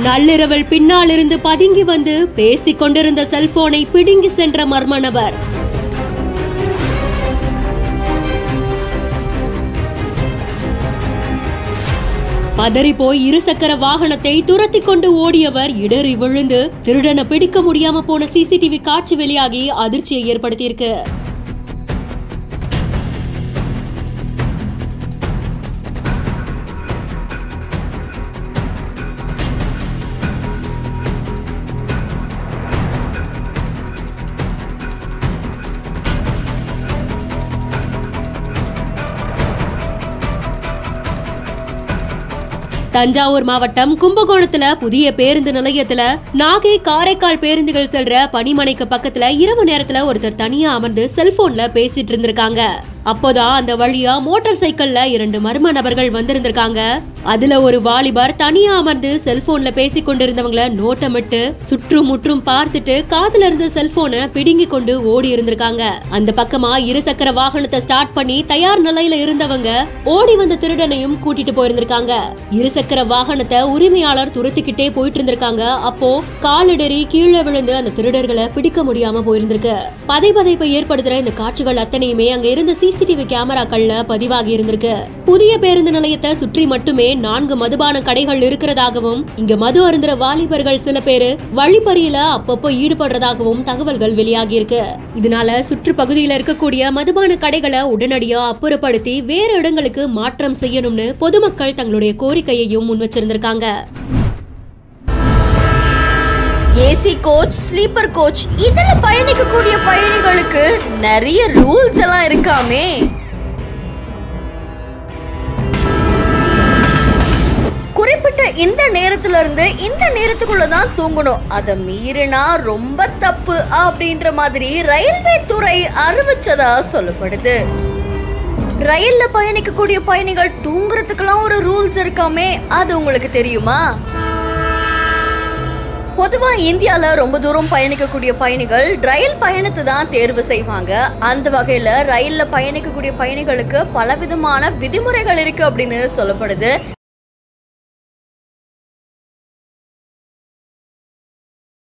நள்ளிரவில் பின்னால் இருந்து பதுங்கி வந்து பேசிக் கொண்டிருந்த செல்போனை பிடுங்கி சென்ற மர்ம நபர் பதறி போய் இருசக்கர வாகனத்தை துரத்தி கொண்டு ஓடியவர் இடறி விழுந்து திருடனை பிடிக்க முடியாம போன சிசிடிவி காட்சி வெளியாகி அதிர்ச்சியை ஏற்படுத்தியிருக்கு தஞ்சாவூர் மாவட்டம் கும்பகோணத்துல புதிய பேருந்து நிலையத்துல நாகை காரைக்கால் பேருந்துகள் செல்ற பணிமனைக்கு பக்கத்துல இரவு நேரத்துல ஒருத்தர் தனியா அமர்ந்து செல்போன்ல பேசிட்டு இருந்திருக்காங்க அப்போதான் அந்த வழியா மோட்டார் சைக்கிள்ல இரண்டு மர்ம நபர்கள் வந்திருந்திருக்காங்க அதுல ஒரு வாலிபர் தனியா அமர்ந்து செல்போன்ல பேசிக் கொண்டிருந்தவங்கள நோட்டமிட்டு சுற்றும் முற்றும் பார்த்துட்டு காதுல இருந்த செல்போனை பிடுங்கி கொண்டு ஓடி இருந்திருக்காங்க அந்த பக்கமா இருசக்கர வாகனத்தை ஸ்டார்ட் பண்ணி தயார் நிலையில இருந்தவங்க ஓடி வந்த திருடனையும் கூட்டிட்டு போயிருந்திருக்காங்க இருசக்கர வாகனத்தை உரிமையாளர் துரத்திக்கிட்டே போயிட்டு இருந்திருக்காங்க அப்போ காலிடறி கீழே விழுந்து அந்த திருடர்களை பிடிக்க முடியாம போயிருந்திருக்கு பதை பதைப்பை ஏற்படுத்துற இந்த காட்சிகள் அத்தனையுமே அங்க இருந்த சிசிடிவி கேமராக்கள்ல பதிவாகி இருந்திருக்கு புதிய பேருந்து நிலையத்தை சுற்றி மட்டுமே நான்கு மதுபான கடைகள் இருக்கிறதாகவும் இங்க மது அருந்துற வாலிபர்கள் சில பேரு வழிப்பறியில அப்பப்போ ஈடுபடுறதாகவும் தகவல்கள் வெளியாகி இருக்கு இதனால சுற்று பகுதியில இருக்கக்கூடிய மதுபான கடைகளை உடனடியா அப்புறப்படுத்தி வேறு இடங்களுக்கு மாற்றம் செய்யணும்னு பொதுமக்கள் தங்களுடைய கோரிக்கையையும் முன் வச்சிருந்திருக்காங்க ஏசி கோச் ஸ்லீப்பர் கோச் இதுல பயணிக்கக்கூடிய பயணிகளுக்கு நிறைய ரூல்ஸ் எல்லாம் இருக்காமே குறிப்பிட்ட இந்த நேரத்துல இருந்து இந்த நேரத்துக்குள்ள தான் தூங்கணும் அதை மீறினா ரொம்ப தப்பு அப்படின்ற மாதிரி ரயில்வே துறை அறிவிச்சதா சொல்லப்படுது ரயில்ல பயணிக்கக்கூடிய பயணிகள் தூங்குறதுக்கெல்லாம் ஒரு ரூல்ஸ் இருக்காமே அது உங்களுக்கு தெரியுமா பொதுவா இந்தியால ரொம்ப தூரம் பயணிக்கக்கூடிய பயணிகள் ரயில் பயணத்தை தான் தேர்வு செய்வாங்க அந்த வகையில ரயில்ல பயணிக்கக்கூடிய பயணிகளுக்கு பலவிதமான விதிமுறைகள் இருக்கு அப்படின்னு சொல்லப்படுது